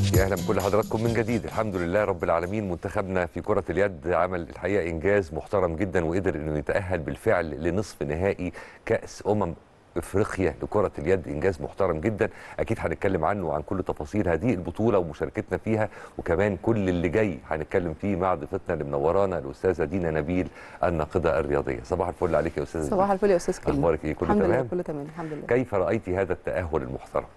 يا اهلا بكل حضراتكم من جديد الحمد لله رب العالمين منتخبنا في كرة اليد عمل الحقيقة إنجاز محترم جدا وقدر إنه يتأهل بالفعل لنصف نهائي كأس أمم افريقيا لكرة اليد انجاز محترم جدا اكيد هنتكلم عنه وعن كل تفاصيل هذه البطولة ومشاركتنا فيها وكمان كل اللي جاي هنتكلم فيه مع ضيفتنا اللي منورانا الاستاذة دينا نبيل الناقدة الرياضية صباح الفل عليك يا استاذة صباح دينا. الفل يا استاذ كريم اخبارك ايه كله الحمد لله تمام كله تمام الحمد لله كيف رأيتي هذا التأهل المحترم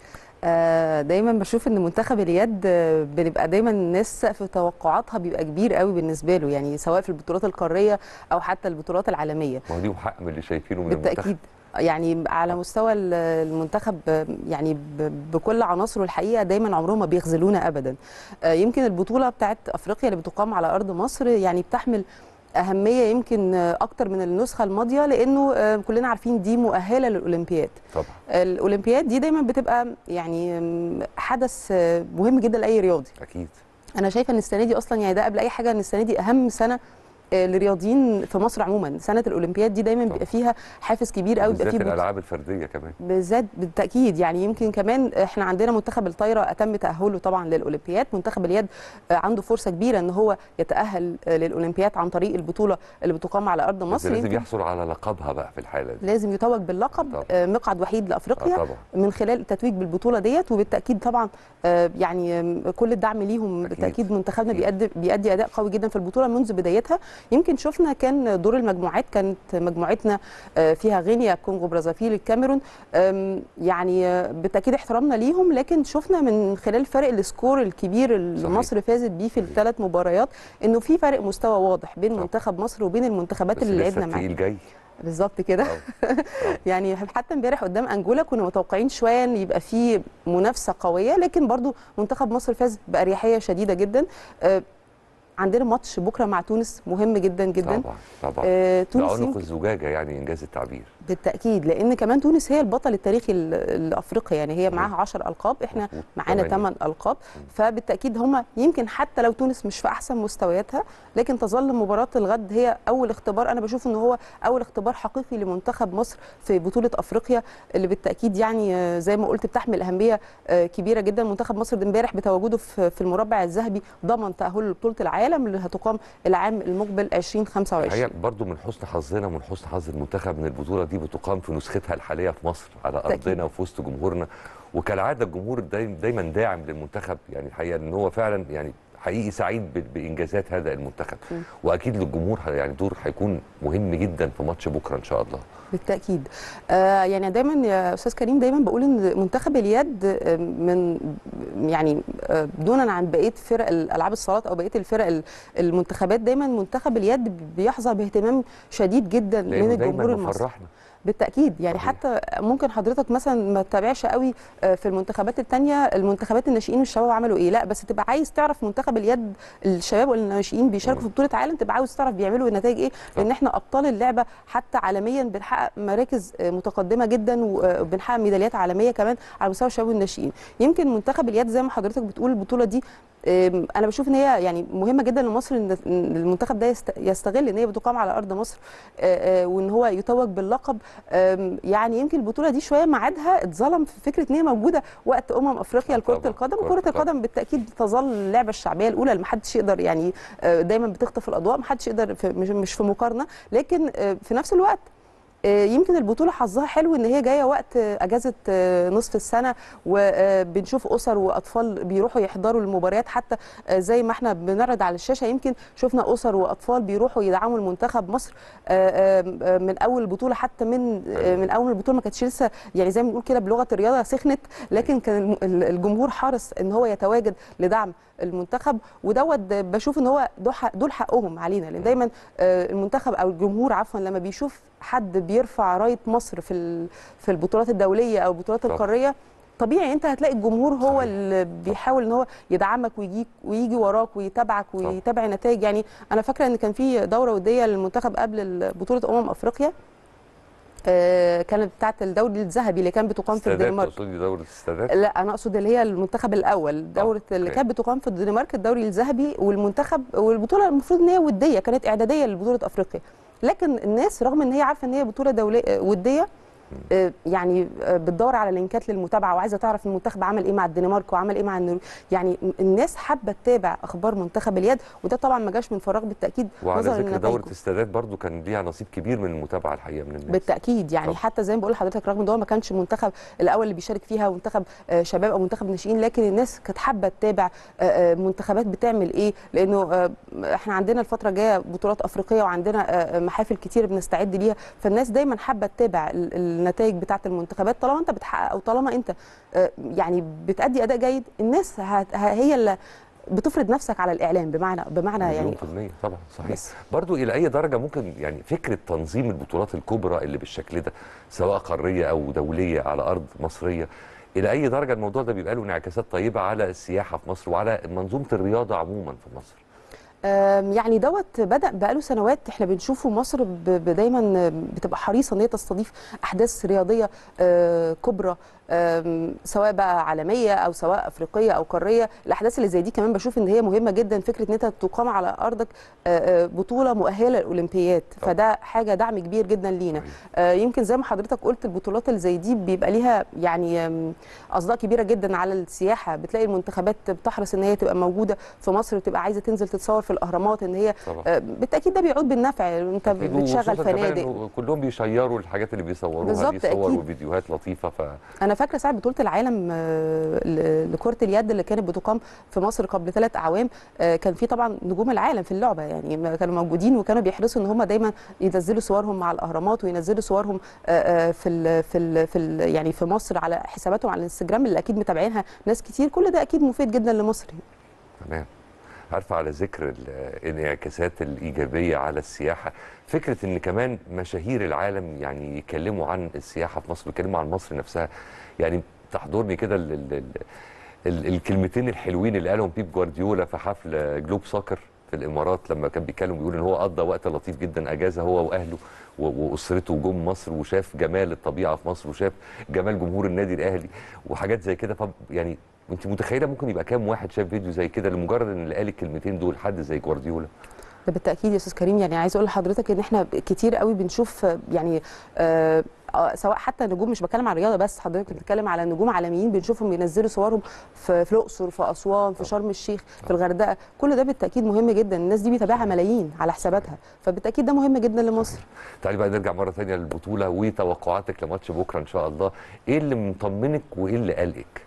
آه دايما بشوف ان منتخب اليد آه، بنبقى دايما الناس سقف توقعاتها بيبقى كبير قوي بالنسبه له يعني سواء في البطولات القاريه او حتى البطولات العالميه ما هو ليهم حق من اللي شايفينه من المنتخب بالتاكيد يعني على مستوى ال- المنتخب آه، يعني ب- بكل عناصره الحقيقه دايما عمرهم ما بيخذلونا ابدا آه، يمكن البطوله بتاعت افريقيا اللي بتقام على ارض مصر يعني بتحمل اهميه يمكن آه، اكتر من النسخه الماضيه لانه آه، كلنا عارفين دي مؤهله للاولمبياد طبعا الاولمبياد دي دايما بتبقى يعني م، حدث آه، مهم جدا لاي رياضي اكيد انا شايفه ان السنه دي اصلا يعني ده قبل اي حاجه ان السنه دي اهم سنه آه، للرياضيين في مصر عموما سنه الاولمبياد دي دايما طبعا. بيبقى فيها حافز كبير قوي بيبقى بالذات فيه بط- الالعاب الفردية كمان بالذات بالتاكيد يعني يمكن كمان احنا عندنا منتخب الطايره اتم تاهله طبعا للاولمبياد منتخب اليد آه، عنده فرصه كبيره ان هو يتاهل آه، للاولمبياد عن طريق البطوله اللي بتقام على ارض بس مصر لازم يمكن يحصل على لقبها بقى في الحالة دي لازم يتوج باللقب طبعا. آه، مقعد وحيد لافريقيا آه طبعا من خلال التتويج بالبطوله ديت وبالتاكيد طبعا آه، يعني آم، كل الدعم ليهم أكيد. بالتاكيد منتخبنا أكيد. بيأدي بيأدي اداء قوي جدا في البطوله منذ بدايتها يمكن شفنا كان دور المجموعات كانت مجموعتنا آه، فيها غينيا كونغو برازافيل الكاميرون آم، يعني آه، بالتاكيد احترامنا ليهم لكن شفنا من خلال فرق السكور الكبير اللي صحيح. مصر فازت بيه في صحيح. الثلاث مباريات انه في فرق مستوى واضح بين صح. منتخب مصر وبين المنتخبات بس اللي لسه لعبنا معاها التقيل جاي بالظبط كده آه. آه. يعني حتى امبارح قدام انجولا كنا متوقعين شويه ان يبقى في منافسه قويه لكن برضو منتخب مصر فاز باريحيه شديده جدا آه، عندنا ماتش بكره مع تونس مهم جدا جدا طبعا طبعا آه، ده تونس عنق يمكن الزجاجه يعني انجاز التعبير بالتاكيد لان كمان تونس هي البطل التاريخي ل- لافريقيا يعني هي معاها 10 القاب احنا مظبوط. معانا تمانية. 8 القاب فبالتاكيد هم يمكن حتى لو تونس مش في احسن مستوياتها لكن تظل مباراه الغد هي اول اختبار انا بشوف ان هو اول اختبار حقيقي لمنتخب مصر في بطوله افريقيا اللي بالتاكيد يعني آه، زي ما قلت بتحمل اهميه آه، كبيره جدا منتخب مصر ده امبارح بتواجده في في المربع الذهبي ضمن تاهله لبطوله العالم اللي هتقام العام المقبل 2025 الحقيقه برضو من حسن حظنا ومن حسن حظ المنتخب ان البطوله دي بتقام في نسختها الحاليه في مصر على بالتأكيد. ارضنا وفي وسط جمهورنا وكالعاده الجمهور دايما دايما داعم للمنتخب يعني الحقيقه ان هو فعلا يعني حقيقي سعيد ب- بانجازات هذا المنتخب م. واكيد للجمهور ه- يعني دور هيكون مهم جدا في ماتش بكره ان شاء الله بالتاكيد آه يعني دايما يا استاذ كريم دايما بقول ان منتخب اليد آه، من يعني آه، دونا عن بقيه فرق الالعاب الصالات او بقيه الفرق ال- المنتخبات دايما منتخب اليد بيحظى باهتمام شديد جدا من لانه الجمهور دايما المصري مفرحنا بالتاكيد يعني صحيح. حتى ممكن حضرتك مثلا ما تتابعش قوي آه، في المنتخبات التانية المنتخبات الناشئين والشباب عملوا ايه لا بس تبقى عايز تعرف منتخب اليد الشباب والناشئين بيشاركوا في بطوله عالم تبقى عاوز تعرف بيعملوا نتائج ايه لان احنا ابطال اللعبه حتى عالميا بنحقق مراكز آه، متقدمه جدا وبنحقق ميداليات عالميه كمان على مستوى الشباب والناشئين يمكن منتخب اليد زي ما حضرتك بتقول البطوله دي آم، انا بشوف ان هي يعني مهمه جدا لمصر ان إن المنتخب ده يست- يستغل ان هي بتقام على ارض مصر آه، آه، وان هو يتوج باللقب آم، يعني يمكن البطوله دي شويه ميعادها اتظلم في فكره ان هي موجوده وقت امم افريقيا لكره طبعاً، القدم كرة وكره القدم. القدم بالتاكيد تظل اللعبه الشعبيه الاولى اللي محدش يقدر يعني آه، دايما بتخطف الاضواء محدش يقدر في مش- مش في مقارنه لكن آه، في نفس الوقت آه، يمكن البطوله حظها حلو ان هي جايه وقت آه، اجازه آه، نصف السنه وبنشوف اسر واطفال بيروحوا يحضروا المباريات حتى آه، زي ما احنا بنعرض على الشاشه يمكن شفنا اسر واطفال بيروحوا يدعموا المنتخب مصر آه، آه، آه، من اول البطوله حتى من آه، من اول البطوله ما كانتش لسه يعني زي ما بنقول كده بلغه الرياضه سخنت لكن كان الم- ال- الجمهور حرص ان هو يتواجد لدعم المنتخب ودوت بشوف ان هو دول حق- دول حقهم علينا لان دايما آه، المنتخب او الجمهور عفوا لما بيشوف حد بيرفع رايه مصر في ال- في البطولات الدوليه او البطولات طبعا. القاريه طبيعي انت هتلاقي الجمهور هو صحيح. اللي بيحاول ان هو يدعمك ويجيك ويجي وراك ويتابعك طبعا. ويتابع النتائج يعني انا فاكره ان كان في دوره وديه للمنتخب قبل بطوله امم افريقيا آه، كانت بتاعه الدوري الذهبي اللي كان بتقام في استادات الدنمارك تقصدي دوره السادات لا انا اقصد اللي هي المنتخب الاول دوره اللي أوكي. كانت بتقام في الدنمارك الدوري الذهبي والمنتخب والبطوله المفروض ان هي وديه كانت اعداديه لبطوله افريقيا لكن الناس رغم ان هي عارفه ان هي بطوله دوليه وديه آه، يعني آه، بتدور على لينكات للمتابعه وعايزه تعرف المنتخب عمل ايه مع الدنمارك وعمل ايه مع النرويج يعني م- الناس حابه تتابع اخبار منتخب اليد وده طبعا ما جاش من فراغ بالتاكيد وعلى نظرا ذكر لنتائجه. دوره السادات برضو كان ليها نصيب كبير من المتابعه الحقيقه من الناس بالتاكيد يعني طبعا. حتى زي ما بقول لحضرتك رغم ان هو ما كانش منتخب الاول اللي بيشارك فيها منتخب آه، شباب او منتخب ناشئين لكن الناس كانت حابه تتابع آه، آه، منتخبات بتعمل ايه لانه آه، احنا عندنا الفتره الجايه بطولات افريقيه وعندنا آه، آه، محافل كتير بنستعد ليها فالناس دايما حابه تتابع ال- النتائج بتاعه المنتخبات طالما انت بتحقق او طالما انت آه، يعني بتأدي اداء جيد الناس هت- ه- هي اللي بتفرض نفسك على الاعلام بمعنى بمعنى مليون يعني في المية طبعا صحيح بس. برضو إلى أي درجة ممكن يعني فكرة تنظيم البطولات الكبرى اللي بالشكل ده سواء قارية أو دولية على أرض مصرية إلى أي درجة الموضوع ده بيبقى له انعكاسات طيبة على السياحة في مصر وعلى منظومة الرياضة عموما في مصر آم، يعني دوت بدا بقاله سنوات احنا بنشوفه مصر ب- ب- دايما بتبقى حريصه ان هي تستضيف احداث رياضيه آه، كبرى آم، سواء بقى عالميه او سواء افريقيه او قاريه الاحداث اللي زي دي كمان بشوف ان هي مهمه جدا فكره ان انت تقام على ارضك آه، آه، بطوله مؤهله للاولمبياد طبعا. فده حاجه دعم كبير جدا لينا صحيح. آه، يمكن زي ما حضرتك قلت البطولات اللي زي دي بيبقى ليها يعني آم، اصداء كبيره جدا على السياحه بتلاقي المنتخبات بتحرص ان هي تبقى موجوده في مصر وتبقى عايزه تنزل تتصور في الاهرامات ان هي طبعا آه، بالتاكيد ده بيعود بالنفع انت أكيد، بتشغل وخصوصاً كمان فنادق إنه كلهم بيشيروا الحاجات اللي بيصوروها بالظبط، دي صور أكيد. وفيديوهات لطيفة ف انا فاكره ساعه بطوله العالم آه، ل- لكره اليد اللي كانت بتقام في مصر قبل ثلاث اعوام آه، كان في طبعا نجوم العالم في اللعبه يعني ما كانوا موجودين وكانوا بيحرصوا ان هم دايما ينزلوا صورهم مع الاهرامات وينزلوا صورهم آه، آه، في ال في ال في ال يعني في مصر على حساباتهم على الانستجرام اللي اكيد متابعينها ناس كتير كل ده اكيد مفيد جدا لمصر تمام عارفه على ذكر ال- الانعكاسات الايجابيه على السياحه فكره ان كمان مشاهير العالم يعني يتكلموا عن السياحه في مصر ويتكلموا عن مصر نفسها يعني تحضرني كده ال- ال- ال- ال- الكلمتين الحلوين اللي قالهم بيب جوارديولا في حفل جلوب سوكر في الامارات لما كان بيتكلم بيقول ان هو قضى وقت لطيف جدا اجازه هو واهله و- واسرته جم مصر وشاف جمال الطبيعه في مصر وشاف جمال جمهور النادي الاهلي وحاجات زي كده طب يعني انت متخيله ممكن يبقى كام واحد شاف فيديو زي كده لمجرد ان اللي قال الكلمتين دول حد زي جوارديولا ده بالتاكيد يا استاذ كريم يعني عايز اقول لحضرتك ان احنا كتير قوي بنشوف آه، يعني آه آه، سواء حتى نجوم مش بتكلم عن الرياضه بس حضرتك بتتكلم على نجوم عالميين بنشوفهم بينزلوا صورهم في في الاقصر في اسوان في شرم الشيخ في الغردقه كل ده بالتاكيد مهم جدا الناس دي بيتابعها ملايين على حساباتها فبالتاكيد ده مهم جدا لمصر تعالي بقى نرجع مره ثانيه للبطوله وتوقعاتك لماتش بكره ان شاء الله ايه اللي مطمنك وايه اللي قلقك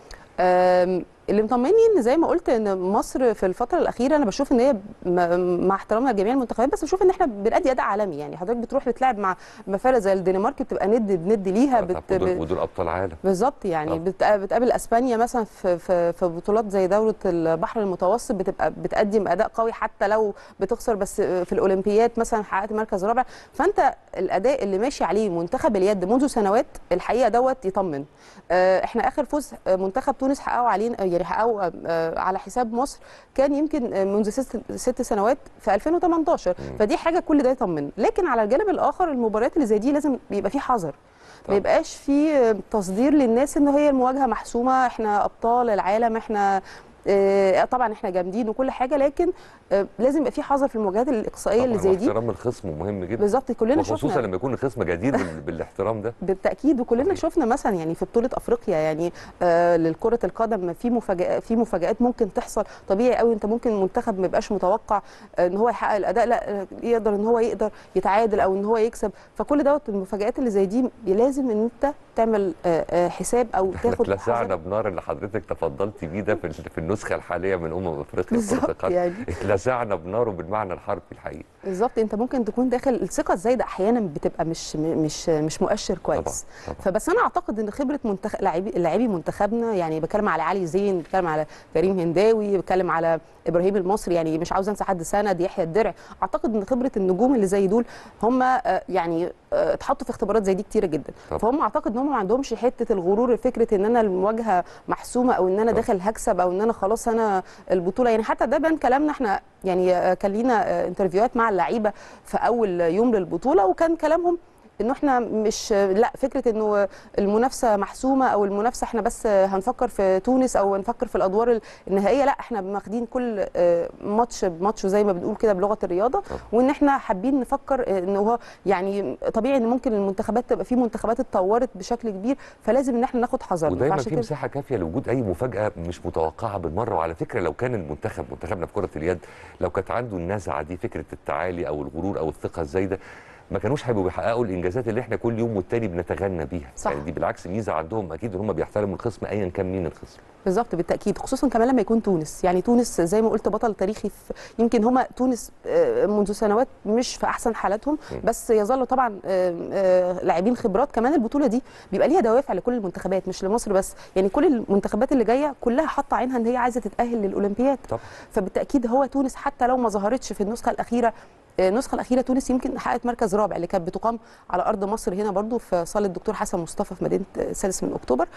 آم، اللي مطمني ان زي ما قلت ان مصر في الفتره الاخيره انا بشوف ان هي م- مع احترامنا لجميع المنتخبات بس بشوف ان احنا بنأدي اداء عالمي يعني حضرتك بتروح بتلعب مع مفارق زي الدنمارك بتبقى ند بند ليها بت... ودول, ودول ابطال عالم بالظبط يعني آه. بت- بتقابل اسبانيا مثلا في في في بطولات زي دوره البحر المتوسط بتبقى بتقدم اداء قوي حتى لو بتخسر بس في الاولمبياد مثلا حققت مركز رابع فانت الاداء اللي ماشي عليه منتخب اليد منذ سنوات الحقيقه دوت يطمن آه، احنا اخر فوز آه، منتخب تونس حققه علينا يعني حققه آه، على حساب مصر كان يمكن آه، منذ ست, ست سنوات في 2018 فدي حاجه كل ده يطمن لكن على الجانب الاخر المباريات اللي زي دي لازم بيبقى في حذر ما طبعا. يبقاش في تصدير للناس ان هي المواجهه محسومه احنا ابطال العالم احنا آه، طبعا احنا جامدين وكل حاجه لكن آه، لازم يبقى في حذر في المواجهات الاقصائيه اللي طبعاً زي دي واحترام الخصم مهم جدا بالظبط كلنا وخصوصا شفنا لما يكون الخصم جدير بال- بالاحترام ده بالتاكيد وكلنا صحيح. شفنا مثلا يعني في بطوله افريقيا يعني آه للكره القدم في مفاجات في مفاجات ممكن تحصل طبيعي قوي انت ممكن منتخب ما يبقاش متوقع آه ان هو يحقق الاداء لا آه، يقدر ان هو يقدر يتعادل او ان هو يكسب فكل دوت المفاجات اللي زي دي لازم ان انت تعمل آه آه حساب او احنا تاخد اتلسعنا حذر. بنار اللي حضرتك تفضلتي بيه ده في ال- في النسخه الحاليه من امم افريقيا كرة بالظبط القدم. يعني اتلسعنا بناره بالمعنى الحرفي الحقيقي بالظبط انت ممكن تكون داخل الثقه الزايده احيانا بتبقى مش مش مش مؤشر كويس طبعا طبعا فبس انا اعتقد ان خبره منتخب لاعبي لاعبي منتخبنا يعني بتكلم على علي زين بتكلم على كريم هنداوي بتكلم على ابراهيم المصري يعني مش عاوز انسى حد سند يحيى الدرع اعتقد ان خبره النجوم اللي زي دول هم آه، يعني آه، اتحطوا في اختبارات زي دي كتيره جدا طبعا. فهم اعتقد ان هم ما عندهمش حته الغرور فكره ان انا المواجهه محسومه او ان انا طبعا. داخل هكسب او ان انا خلاص انا البطوله يعني حتى ده بان كلامنا احنا يعني آه، كان لينا آه، انترفيوهات مع اللعيبه في اول يوم للبطوله وكان كلامهم انه احنا مش لا فكره انه المنافسه محسومه او المنافسه احنا بس هنفكر في تونس او نفكر في الادوار النهائيه لا احنا واخدين كل آه، ماتش بماتش زي ما بنقول كده بلغه الرياضه طبعا. وان احنا حابين نفكر آه، ان هو يعني طبيعي ان ممكن المنتخبات تبقى في منتخبات اتطورت بشكل كبير فلازم ان احنا ناخد حذرنا ودايما فعشان في كده- مساحه كافيه لوجود اي مفاجاه مش متوقعه بالمره وعلى فكره لو كان المنتخب منتخبنا في كره اليد لو كانت عنده النزعه دي فكره التعالي او الغرور او الثقه الزايده ما كانوش هيبقوا بيحققوا الانجازات اللي احنا كل يوم والتاني بنتغنى بيها صح. يعني دي بالعكس ميزه عندهم اكيد ان هم بيحترموا الخصم ايا كان مين الخصم بالظبط بالتاكيد خصوصا كمان لما يكون تونس يعني تونس زي ما قلت بطل تاريخي في يمكن هما تونس آه، منذ سنوات مش في احسن حالاتهم م. بس يظلوا طبعا آه، آه، لاعبين خبرات كمان البطوله دي بيبقى ليها دوافع لكل المنتخبات مش لمصر بس يعني كل المنتخبات اللي جايه كلها حاطه عينها ان هي عايزه تتاهل للاولمبياد طبعا فبالتاكيد هو تونس حتى لو ما ظهرتش في النسخه الاخيره آه، النسخه الاخيره تونس يمكن حققت مركز رابع اللي كانت بتقام على ارض مصر هنا برضو في صاله الدكتور حسن مصطفى في مدينه آه، سادس من اكتوبر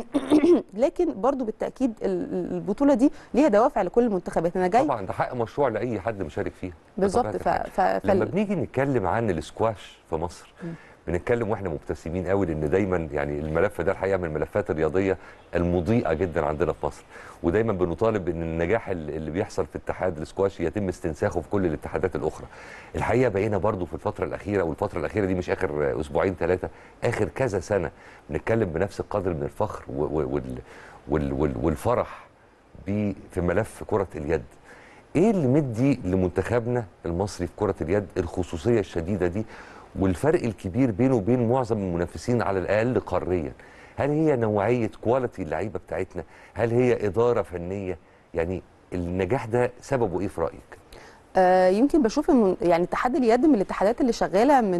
لكن برضو بالتاكيد ال- البطوله دي ليها دوافع لكل المنتخبات انا جاي طبعا ده حق مشروع لاي حد مشارك فيها بالظبط بطبيعة ف... الحال. ف... لما فال- بنيجي نتكلم عن الاسكواش في مصر بنتكلم واحنا مبتسمين قوي لان دايما يعني الملف ده الحقيقه من الملفات الرياضيه المضيئه جدا عندنا في مصر ودايما بنطالب ان النجاح اللي اللي بيحصل في اتحاد الاسكواش يتم استنساخه في كل الاتحادات الاخرى الحقيقه بقينا برضو في الفتره الاخيره والفتره الاخيره دي مش اخر اسبوعين ثلاثه اخر كذا سنه بنتكلم بنفس القدر من الفخر و- و- وال وال وال والفرح ب- في ملف كره اليد ايه اللي مدي لمنتخبنا المصري في كره اليد الخصوصيه الشديده دي والفرق الكبير بينه وبين معظم المنافسين على الاقل قاريا هل هي نوعيه كواليتي اللعيبه بتاعتنا هل هي اداره فنيه يعني النجاح ده سببه ايه في رايك آه، يمكن بشوف ان يعني اتحاد اليد من الاتحادات اللي شغاله من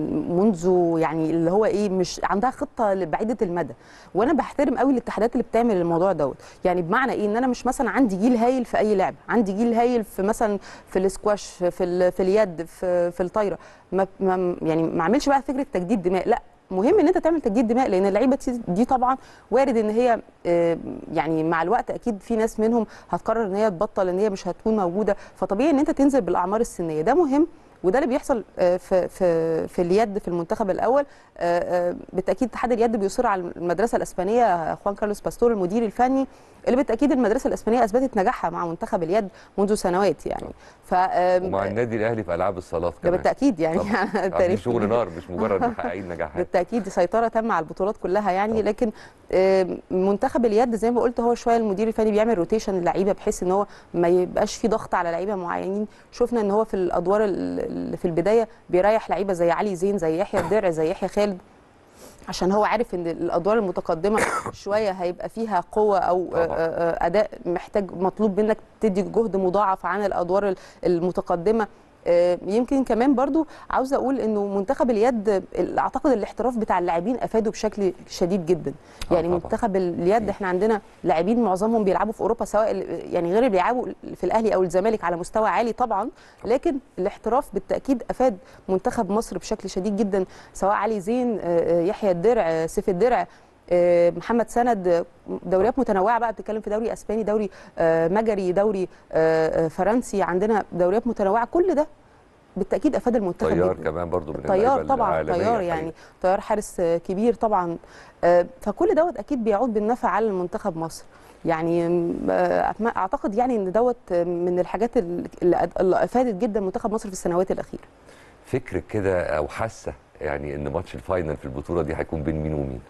منذ يعني اللي هو ايه مش عندها خطه بعيده المدى وانا بحترم قوي الاتحادات اللي بتعمل الموضوع دوت يعني بمعنى ايه ان انا مش مثلا عندي جيل هايل في اي لعبه عندي جيل هايل في مثلا في الاسكواش في في, ال- في اليد في في الطايره ما ما يعني ما اعملش بقى فكره تجديد دماء لا مهم ان انت تعمل تجديد دماء لان اللعيبه دي- دي طبعا وارد ان هي آه، يعني مع الوقت اكيد في ناس منهم هتقرر ان هي تبطل ان هي مش هتكون موجوده فطبيعي ان انت تنزل بالاعمار السنيه ده مهم وده اللي بيحصل آه، في في في اليد في المنتخب الاول آه، آه، بالتاكيد اتحاد اليد بيصر على المدرسه الاسبانيه خوان كارلوس باستور المدير الفني اللي بالتاكيد المدرسه الاسبانيه اثبتت نجاحها مع منتخب اليد منذ سنوات يعني ف آه، ومع النادي الاهلي في العاب الصالات ده كمان بالتاكيد يعني طبعاً. عاملين التاريخ شغل نار مش مجرد محققين نجاحات بالتاكيد سيطره تامه على البطولات كلها يعني طبعا. لكن آم، منتخب اليد زي ما قلت هو شويه المدير الفني بيعمل روتيشن للعيبه بحيث ان هو ما يبقاش في ضغط على لعيبه معينين شفنا ان هو في الادوار ال- اللي في البدايه بيريح لعيبه زي علي زين زي يحيى الدرع زي يحيى خالد عشان هو عارف ان الادوار المتقدمه شويه هيبقى فيها قوه او طبعا. آه، آه، اداء محتاج مطلوب منك تدي جهد مضاعف عن الادوار ال- المتقدمه آه، يمكن كمان برضو عاوزه اقول انه منتخب اليد ال- اعتقد الاحتراف بتاع اللاعبين افاده بشكل شديد جدا آه يعني طبعا. منتخب اليد احنا عندنا لاعبين معظمهم بيلعبوا في اوروبا سواء ال- يعني غير اللي بيلعبوا في الاهلي او الزمالك على مستوى عالي طبعا لكن الاحتراف بالتاكيد افاد منتخب مصر بشكل شديد جدا سواء علي زين آه، آه، يحيى الدرع آه، سيف الدرع آه، محمد سند آه، دوريات متنوعه بقى بتتكلم في دوري اسباني دوري آه، مجري دوري آه، آه، فرنسي عندنا دوريات متنوعه كل ده بالتاكيد افاد المنتخب طيار جداً. كمان برضو من طيار اللعيبة طبعا العالمية طيار الحقيقة. يعني طيار حارس آه، كبير طبعا آه، فكل دوت اكيد بيعود بالنفع على المنتخب مصر يعني م- آه، اعتقد يعني ان دوت آه، من الحاجات اللي اللي افادت جدا منتخب مصر في السنوات الاخيره فكرك كده او حاسه يعني ان ماتش الفاينل في البطوله دي هيكون بين مين ومين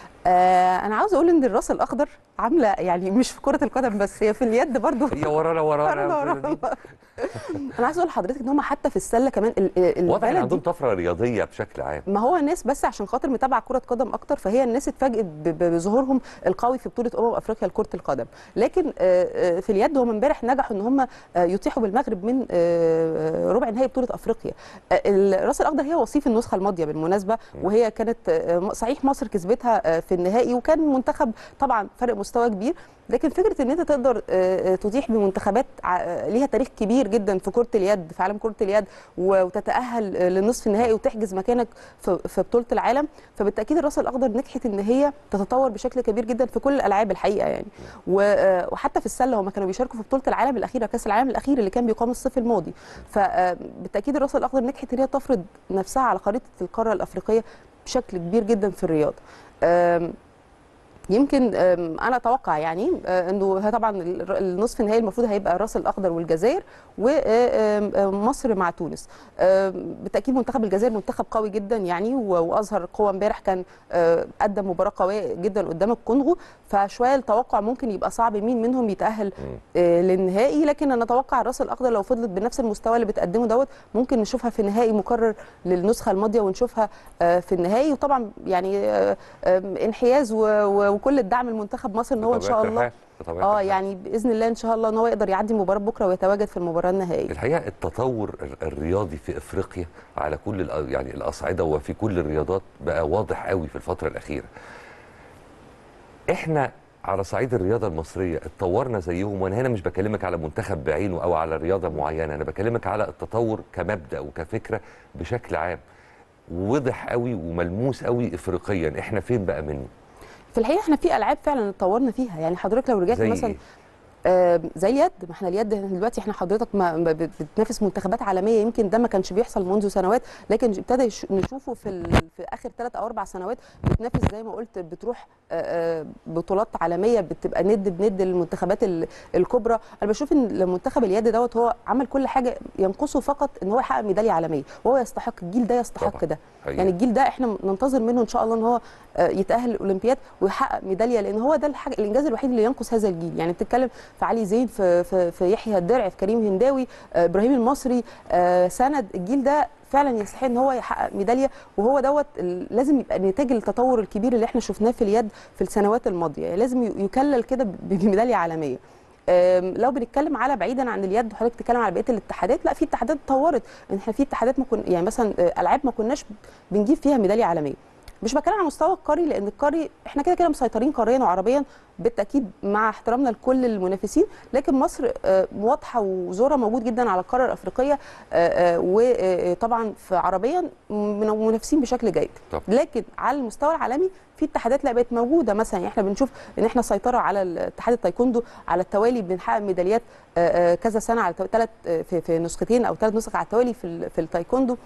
آه انا عاوزه اقول ان الراس الاخضر عامله يعني مش في كره القدم بس هي في اليد برضو هي ورانا ورانا ورانا البطولة دي. ورانا. انا عايزه اقول لحضرتك ان هم حتى في السله كمان ال- ال- واضح ان البلد عندهم دي طفره رياضيه بشكل عام ما هو الناس بس عشان خاطر متابعه كره قدم اكتر فهي الناس اتفاجئت ب- ب- بظهورهم القوي في بطوله امم افريقيا لكره القدم لكن آه، آه، في اليد هم امبارح نجحوا ان هم آه، يطيحوا بالمغرب من آه، ربع نهائي بطوله افريقيا آه، الراس الاخضر هي وصيف النسخه الماضيه بالمناسبه وهي كانت آه، صحيح مصر كسبتها آه، في النهائي وكان منتخب طبعا فرق مستوى كبير لكن فكره ان انت تقدر آه، آه، تتيح بمنتخبات ع- آه، ليها تاريخ كبير جدا في كره اليد في عالم كره اليد و- وتتاهل آه، للنصف النهائي وتحجز مكانك في في بطوله العالم فبالتاكيد الراس الاخضر نجحت ان هي تتطور بشكل كبير جدا في كل الالعاب الحقيقه يعني و- آه، وحتى في السله هم كانوا بيشاركوا في بطوله العالم الاخيره كاس العالم الاخير اللي كان بيقام الصيف الماضي فبالتاكيد الراس الاخضر نجحت ان هي تفرض نفسها على خريطه القاره الافريقيه بشكل كبير جدا في الرياضه آم، يمكن آم، انا اتوقع يعني آه، انه هي طبعا ال- النصف النهائي المفروض هيبقى الراس الاخضر والجزائر ومصر مع تونس آم، بالتاكيد منتخب الجزائر منتخب قوي جدا يعني و- واظهر قوه امبارح كان آه، قدم مباراه قويه جدا قدام الكونغو فشويه التوقع ممكن يبقى صعب مين منهم يتاهل آه، للنهائي لكن انا اتوقع الراس الاخضر لو فضلت بنفس المستوى اللي بتقدمه دوت ممكن نشوفها في نهائي مكرر للنسخه الماضيه ونشوفها آه، في النهائي وطبعا يعني آه، آم، انحياز و- و- وكل الدعم لمنتخب مصر ان هو ان شاء بطبيعة الله الحال- بطبيعة اه الحال. يعني باذن الله ان شاء الله ان هو يقدر يعدي مباراه بكره ويتواجد في المباراه النهائيه الحقيقه التطور ال- الرياضي في افريقيا على كل الأ- يعني الاصعده وفي كل الرياضات بقى واضح قوي في الفتره الاخيره. احنا على صعيد الرياضه المصريه اتطورنا زيهم وانا هنا مش بكلمك على منتخب بعينه او على رياضه معينه انا بكلمك على التطور كمبدا وكفكره بشكل عام. وضح قوي وملموس قوي افريقيا احنا فين بقى منه؟ في الحقيقه احنا في العاب فعلا اتطورنا فيها يعني حضرتك لو رجعت زي مثلا إيه؟ آه، زي اليد ما احنا اليد إحنا دلوقتي احنا حضرتك ما ما بت- بتنافس منتخبات عالميه يمكن ده ما كانش بيحصل منذ سنوات لكن ابتدى يش- نشوفه في ال- في اخر ثلاث او اربع سنوات بتنافس زي ما قلت بتروح آه، آه، بطولات عالميه بتبقى ند بند للمنتخبات ال- الكبرى انا بشوف ان منتخب اليد دوت هو عمل كل حاجه ينقصه فقط ان هو يحقق ميداليه عالميه وهو يستحق الجيل ده يستحق طبعاً. ده حقيقي. يعني الجيل ده احنا ننتظر منه ان شاء الله ان هو آه، يتاهل الاولمبياد ويحقق ميداليه لان هو ده الحاجه الانجاز الوحيد اللي ينقص هذا الجيل يعني بتتكلم في علي زين في في, في يحيى الدرع في كريم هنداوي آه، ابراهيم المصري آه، سند الجيل ده فعلا يستحق ان هو يحقق ميداليه وهو دوت ال- لازم يبقى نتاج التطور الكبير اللي احنا شفناه في اليد في السنوات الماضيه يعني لازم ي- يكلل كده ب- بميداليه عالميه آم، لو بنتكلم على بعيدا عن اليد وحضرتك بتتكلم على بقيه الاتحادات لا في اتحادات اتطورت ان احنا في اتحادات ما كن يعني مثلا آه، العاب ما كناش بنجيب فيها ميداليه عالميه مش بتكلم على مستوى القاري لان القاري احنا كده كده مسيطرين قاريا وعربيا بالتاكيد مع احترامنا لكل المنافسين لكن مصر آه، واضحه وزورها موجود جدا على القاره الافريقيه وطبعا في عربيا من- منافسين بشكل جيد طب. لكن على المستوى العالمي في اتحادات لا بقت موجوده مثلا يعني احنا بنشوف ان احنا سيطره على اتحاد التايكوندو على التوالي بنحقق ميداليات آه، آه، كذا سنه على ثلاث في, في نسختين او ثلاث نسخ على التوالي في ال- في التايكوندو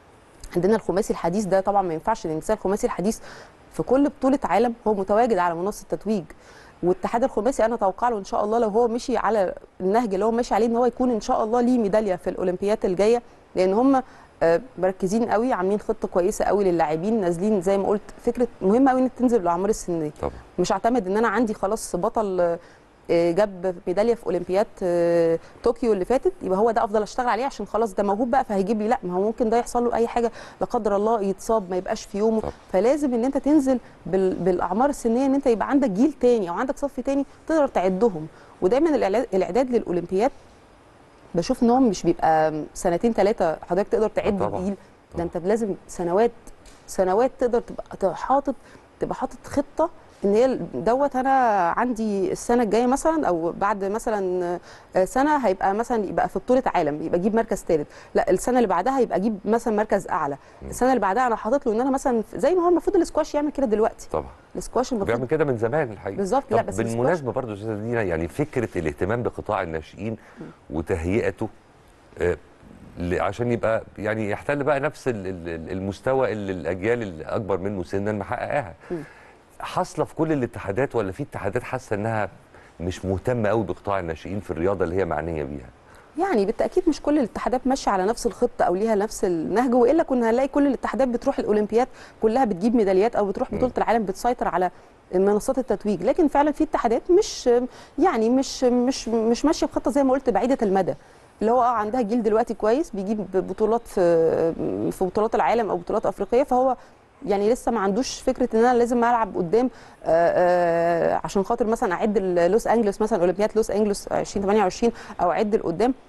عندنا الخماسي الحديث ده طبعا ما ينفعش ننساه الخماسي الحديث في كل بطوله عالم هو متواجد على منصه التتويج والاتحاد الخماسي انا اتوقع له ان شاء الله لو هو مشي على النهج اللي هو ماشي عليه ان هو يكون ان شاء الله ليه ميداليه في الاولمبيات الجايه لان هم آه، مركزين قوي عاملين خطه كويسه قوي للاعبين نازلين زي ما قلت فكره مهمه قوي انك تنزل بالاعمار السنيه طبعا مش اعتمد ان انا عندي خلاص بطل آه، جاب ميداليه في اولمبياد آه، طوكيو اللي فاتت يبقى هو ده افضل اشتغل عليه عشان خلاص ده موهوب بقى فهيجيب لي لا ما هو ممكن ده يحصل له اي حاجه لا قدر الله يتصاب ما يبقاش في يومه طبعا. فلازم ان انت تنزل بال- بالاعمار السنيه ان انت يبقى عندك جيل تاني او عندك صف تاني تقدر تعدهم ودايما الإعلا- الاعداد للاولمبياد بشوف ان هو مش بيبقى سنتين ثلاثه حضرتك تقدر تعد طبعا. جيل ده انت لازم سنوات سنوات تقدر تبقى حاطط تبقى حاطط خطه ان هي دوت انا عندي السنه الجايه مثلا او بعد مثلا سنه هيبقى مثلا يبقى في بطوله عالم يبقى اجيب مركز ثالث لا السنه اللي بعدها يبقى اجيب مثلا مركز اعلى السنه اللي بعدها انا حاطط له ان انا مثلا زي ما هو المفروض الاسكواش يعمل كده دلوقتي طبعا الاسكواش بيعمل المفروض كده من زمان الحقيقه بالظبط طب لا بس الاسكواش- بالمناسبه برضو استاذه دينا يعني فكره الاهتمام بقطاع الناشئين وتهيئته آه، ل- عشان يبقى يعني يحتل بقى نفس ال- ال- المستوى اللي الاجيال الاكبر منه سنا محققاها م. حاصله في كل الاتحادات ولا في اتحادات حاسه انها مش مهتمه قوي بقطاع الناشئين في الرياضه اللي هي معنيه بيها يعني بالتاكيد مش كل الاتحادات ماشيه على نفس الخطه او ليها نفس النهج والا كنا هنلاقي كل الاتحادات بتروح الاولمبياد كلها بتجيب ميداليات او بتروح م. بطوله العالم بتسيطر على منصات التتويج لكن فعلا في اتحادات مش يعني مش مش مش ماشيه بخطه زي ما قلت بعيده المدى اللي هو اه عندها جيل دلوقتي كويس بيجيب بطولات في في بطولات العالم او بطولات افريقيه فهو يعني لسه ما عندوش فكره ان انا لازم العب قدام آه، آه، عشان خاطر مثلا اعد لوس انجلوس مثلا اولمبياد لوس انجلوس 2028 او اعد لقدام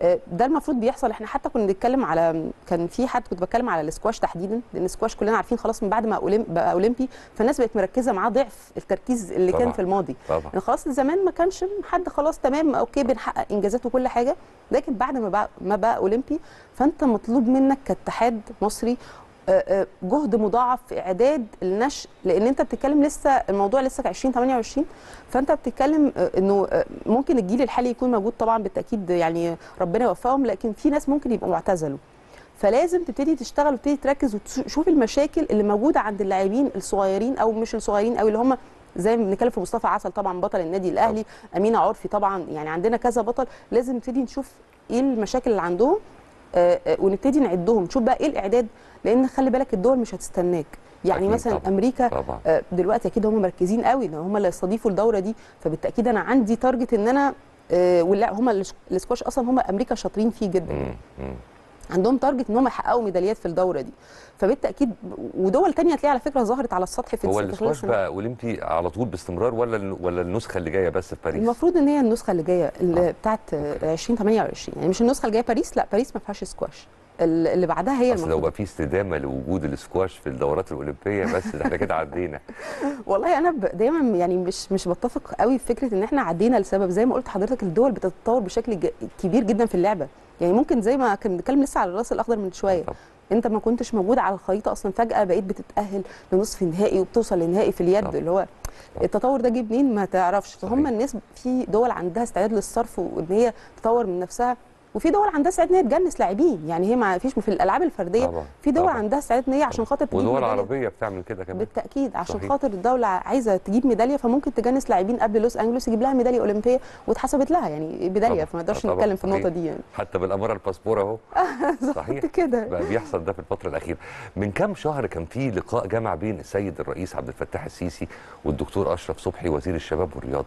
آه، ده المفروض بيحصل احنا حتى كنا بنتكلم على كان في حد كنت بتكلم على الاسكواش تحديدا لان الاسكواش كلنا عارفين خلاص من بعد ما أوليم بقى اولمبي فالناس بقت مركزه معاه ضعف التركيز اللي طبعاً. كان في الماضي طبعا يعني خلاص زمان ما كانش حد خلاص تمام اوكي بنحقق انجازات وكل حاجه لكن بعد ما بقى ما بقى اولمبي فانت مطلوب منك كاتحاد مصري آه، آه، جهد مضاعف في اعداد النشء لان انت بتتكلم لسه الموضوع لسه 2028 فانت بتتكلم آه، انه آه، ممكن الجيل الحالي يكون موجود طبعا بالتاكيد يعني ربنا يوفقهم لكن في ناس ممكن يبقوا اعتزلوا فلازم تبتدي تشتغل وتبتدي تركز وتشوف المشاكل اللي موجوده عند اللاعبين الصغيرين او مش الصغيرين قوي اللي هم زي ما بنتكلم في مصطفى عسل طبعا بطل النادي الاهلي امينه عرفي طبعا يعني عندنا كذا بطل لازم نبتدي نشوف ايه المشاكل اللي عندهم آه، آه، ونبتدي نعدهم نشوف بقى ايه الاعداد لان خلي بالك الدول مش هتستناك يعني أكيد مثلا طبعاً. امريكا طبعا آه، دلوقتي اكيد هم مركزين قوي ان هم اللي يستضيفوا الدوره دي فبالتاكيد انا عندي تارجت ان انا آه، ولا هم الاسكواش اصلا هم امريكا شاطرين فيه جدا مم. مم. عندهم تارجت ان هم يحققوا ميداليات في الدوره دي فبالتاكيد ودول تانية هتلاقي على فكره ظهرت على السطح في هو خلال الاسكواش السنة. بقى اولمبي على طول باستمرار ولا ال- ولا النسخه اللي جايه بس في باريس المفروض ان هي النسخه اللي جايه اللي آه. بتاعت آه، 2028 يعني مش النسخه اللي جايه باريس لا باريس ما فيهاش سكواش ال- اللي بعدها هي اصل لو المفروض بقى في استدامه لوجود الاسكواش في الدورات الاولمبيه بس ده احنا كده عدينا والله انا ب- دايما يعني مش مش بتفق قوي في فكره ان احنا عدينا لسبب زي ما قلت حضرتك الدول بتتطور بشكل ج- كبير جدا في اللعبه يعني ممكن زي ما كنا بنتكلم لسه على الراس الاخضر من شويه طب انت ما كنتش موجود على الخريطه اصلا فجاه بقيت بتتاهل لنصف نهائي وبتوصل لنهائي في اليد طبعا. اللي هو طبعا. التطور ده جه منين ما تعرفش فهم صحيح. الناس في دول عندها استعداد للصرف وان هي تطور من نفسها وفي دول عندها استعداد ان هي تجنس لاعبين يعني هي ما فيش في الالعاب الفرديه طبعا في دول طبعا. عندها استعداد ان هي عشان خاطر تجيب ودول ميدالية. عربيه بتعمل كده كمان بالتاكيد عشان صحيح. خاطر الدوله عايزه تجيب ميداليه فممكن تجنس لاعبين قبل لوس انجلوس يجيب لها ميداليه اولمبيه واتحسبت لها يعني ميداليه طبعا. فما نقدرش طبعا. نتكلم في النقطه صحيح. دي يعني حتى بالاماره الباسبور اهو صحيح بالظبط كده بقى بيحصل ده في الفترة الأخيرة من كام شهر كان في لقاء جمع بين السيد الرئيس عبد الفتاح السيسي والدكتور أشرف صبحي وزير الشباب والرياضة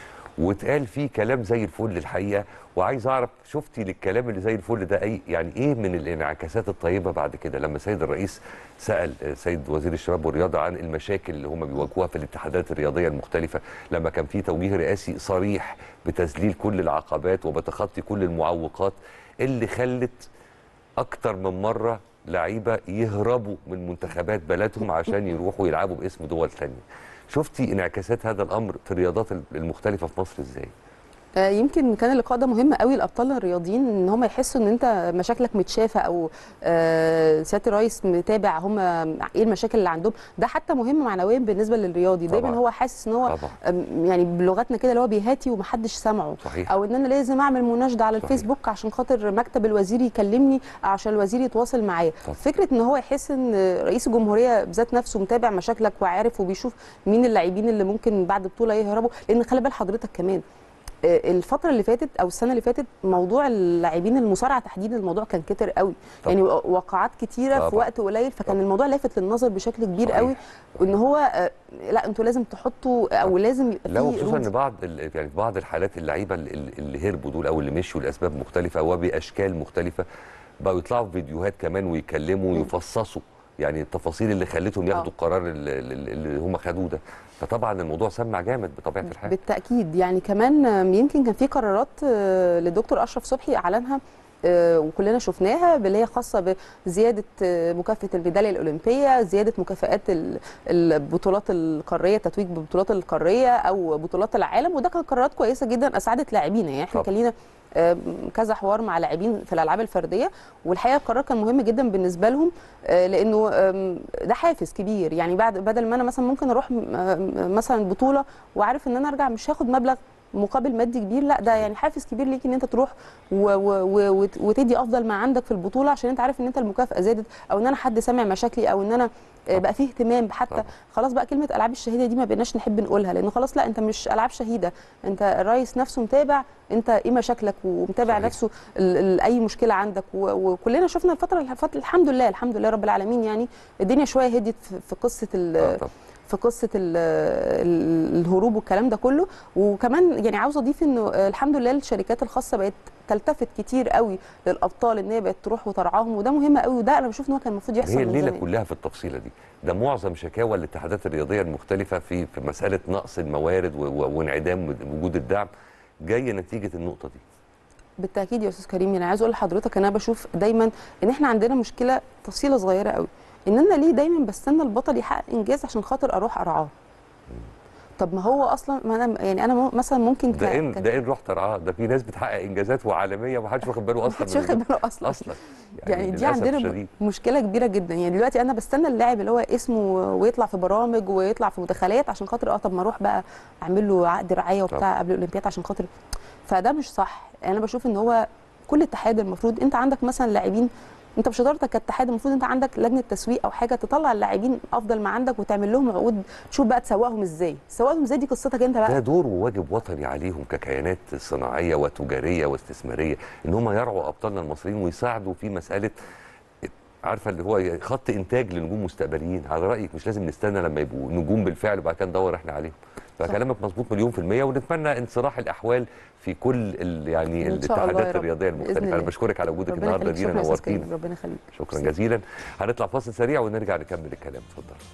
واتقال فيه كلام زي الفل الحقيقة وعايز أعرف شفتي للكلام اللي زي الفل ده أي يعني إيه من الانعكاسات الطيبة بعد كده لما السيد الرئيس سأل سيد وزير الشباب والرياضة عن المشاكل اللي هم بيواجهوها في الاتحادات الرياضية المختلفة لما كان في توجيه رئاسي صريح بتذليل كل العقبات وبتخطي كل المعوقات اللي خلت اكتر من مره لعيبه يهربوا من منتخبات بلدهم عشان يروحوا يلعبوا باسم دول تانية شفتي انعكاسات هذا الامر في الرياضات المختلفه في مصر ازاي آه، يمكن كان اللقاء ده مهم قوي لابطال الرياضيين ان هم يحسوا ان انت مشاكلك متشافه او آه، سياده الرئيس متابع هم ايه المشاكل اللي عندهم ده حتى مهم معنويا بالنسبه للرياضي دايما طبعاً. هو حاسس ان هو طبعا أم، يعني بلغتنا كده اللي هو بيهاتي ومحدش سامعه صحيح او ان انا لازم اعمل مناشده على صحيح. الفيسبوك عشان خاطر مكتب الوزير يكلمني عشان الوزير يتواصل معايا طب. فكره ان هو يحس ان رئيس الجمهوريه بذات نفسه متابع مشاكلك وعارف وبيشوف مين اللاعبين اللي ممكن بعد بطوله يهربوا لان خلي بال حضرتك كمان آه، الفتره اللي فاتت او السنه اللي فاتت موضوع اللاعبين المصارعه تحديدا الموضوع كان كتر قوي طبعا. يعني وقعات كتيره في طبعا. وقت قليل فكان طبعا. الموضوع لافت للنظر بشكل كبير صحيح. قوي ان هو آه، لا انتوا لازم تحطوا او طبعا. لازم يبقى لا في وخصوصا ان rules. بعض ال- يعني في بعض الحالات اللعيبه اللي, اللي هربوا دول او اللي مشوا لاسباب مختلفه وباشكال مختلفه بقوا يطلعوا في فيديوهات كمان ويكلموا مم. ويفصصوا يعني التفاصيل اللي خلتهم ياخدوا آه. القرار اللي, اللي هم خدوه ده فطبعا الموضوع سمع جامد بطبيعه الحال بالتاكيد يعني كمان آم، يمكن كان في قرارات آه، للدكتور اشرف صبحي اعلنها آه، وكلنا شفناها اللي هي خاصه بزياده آه، مكافاه الميداليه الاولمبيه زياده مكافئات ال- البطولات القاريه التتويج بالبطولات القاريه او بطولات العالم وده كان قرارات كويسه جدا اسعدت لاعبينا يعني احنا طبعا. كان لينا آه، كذا حوار مع لاعبين في الالعاب الفرديه والحقيقه القرار كان مهم جدا بالنسبه لهم آه، لانه آم، ده حافز كبير يعني بعد بدل ما انا مثلا ممكن اروح م- آم، مثلا بطوله وعارف ان انا ارجع مش هاخد مبلغ مقابل مادي كبير لا ده يعني حافز كبير ليك ان انت تروح و و و وت- وتدي افضل ما عندك في البطوله عشان انت عارف ان انت المكافاه زادت او ان انا حد سامع مشاكلي او ان انا آه، بقى فيه اهتمام حتى طبعا. خلاص بقى كلمه العاب الشهيده دي ما بقيناش نحب نقولها لانه خلاص لا انت مش العاب شهيده انت الرئيس نفسه متابع انت ايه مشاكلك ومتابع صحيح. نفسه ال ال اي مشكله عندك و- وكلنا شفنا الفتره الفترة الحمد لله الحمد لله رب العالمين يعني الدنيا شويه هديت في- في قصه ال- آه طبعا. في قصه ال ال الهروب والكلام ده كله وكمان يعني عاوزه اضيف انه الحمد لله الشركات الخاصه بقت تلتفت كتير قوي للابطال ان هي بقت تروح وترعاهم وده مهم قوي وده انا بشوف ان هو كان المفروض يحصل هي من الليله زمان. كلها في التفصيله دي ده معظم شكاوى الاتحادات الرياضيه المختلفه في في مساله نقص الموارد و- و- وانعدام وجود الدعم جايه نتيجه النقطه دي بالتاكيد يا استاذ كريم يعني عايز اقول لحضرتك ان انا بشوف دايما ان احنا عندنا مشكله تفصيله صغيره قوي ان انا ليه دايما بستنى البطل يحقق انجاز عشان خاطر اروح ارعاه طب ما هو اصلا ما انا يعني انا م- مثلا ممكن ك- ده ان ك- ده ان رحت ارعاه ده في ناس بتحقق انجازات وعالميه ومحدش واخد باله اصلا محدش من واخد باله اصلا اصلا يعني دي للأسف عندنا الشديد. م- مشكله كبيره جدا يعني دلوقتي انا بستنى اللاعب اللي هو اسمه ويطلع في برامج ويطلع في مداخلات عشان خاطر اه طب ما اروح بقى اعمل له عقد رعايه وبتاع قبل الاولمبياد عشان خاطر فده مش صح انا بشوف ان هو كل اتحاد المفروض انت عندك مثلا لاعبين انت بشطارتك كاتحاد المفروض انت عندك لجنه تسويق او حاجه تطلع اللاعبين افضل ما عندك وتعمل لهم عقود تشوف بقى تسوقهم ازاي تسوقهم ازاي دي قصتك انت ده بقى دور وواجب وطني عليهم ككيانات صناعيه وتجاريه واستثماريه ان هم يرعوا ابطالنا المصريين ويساعدوا في مساله عارفه اللي هو خط انتاج لنجوم مستقبليين على رايك مش لازم نستنى لما يبقوا نجوم بالفعل وبعد كده ندور احنا عليهم فكلامك مظبوط مليون في الميه ونتمنى انصراح الاحوال في كل ال يعني إن شاء الله يا الاتحادات رب. الرياضيه بإذن المختلفه انا الله. بشكرك على وجودك ربنا النهارده يخليك دينا شكرا يا أستاذ كريم. نورتينا ربنا يخليك شكرا جزيلا هنطلع فاصل سريع ونرجع نكمل الكلام اتفضل